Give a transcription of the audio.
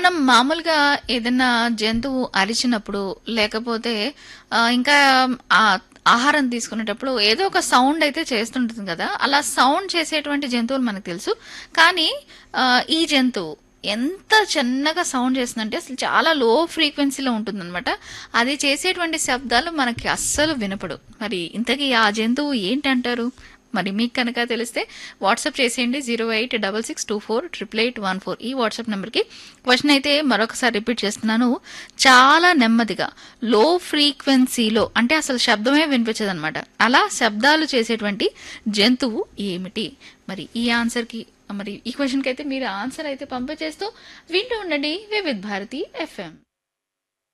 మనం మామూలుగా ఏదైనా జంతువు అరిచినప్పుడు లేకపోతే ఆ, ఇంకా ఆ ఆహారం తీసుకునేటప్పుడు ఏదో ఒక సౌండ్ అయితే చేస్తుంటుంది కదా అలా సౌండ్ చేసేటువంటి జంతువులు మనకు తెలుసు కానీ ఆ, ఈ జంతువు ఎంత చిన్నగా సౌండ్ చేస్తుందంటే అసలు చాలా లో ఫ్రీక్వెన్సీలో ఉంటుందన్నమాట అది చేసేటువంటి శబ్దాలు మనకి అస్సలు వినపడు మరి ఇంతకీ ఆ జంతువు ఏంటంటారు మరి మీకు కనుక తెలిస్తే వాట్సాప్ చేసేయండి zero eight double six two four triple eight one four ఈ వాట్సాప్ నెంబర్కి క్వశ్చన్ అయితే మరొకసారి రిపీట్ చేస్తున్నాను చాలా నెమ్మదిగా లో ఫ్రీక్వెన్సీలో అంటే అసలు శబ్దమే వినిపించదు అనమాట అలా శబ్దాలు చేసేటువంటి జంతువు ఏమిటి మరి ఈ ఆన్సర్కి మరి ఈ క్వశ్చన్కి అయితే మీరు ఆన్సర్ అయితే పంపించేస్తూ వింటూ ఉండండి వివిధ్ భారతి ఎఫ్ఎం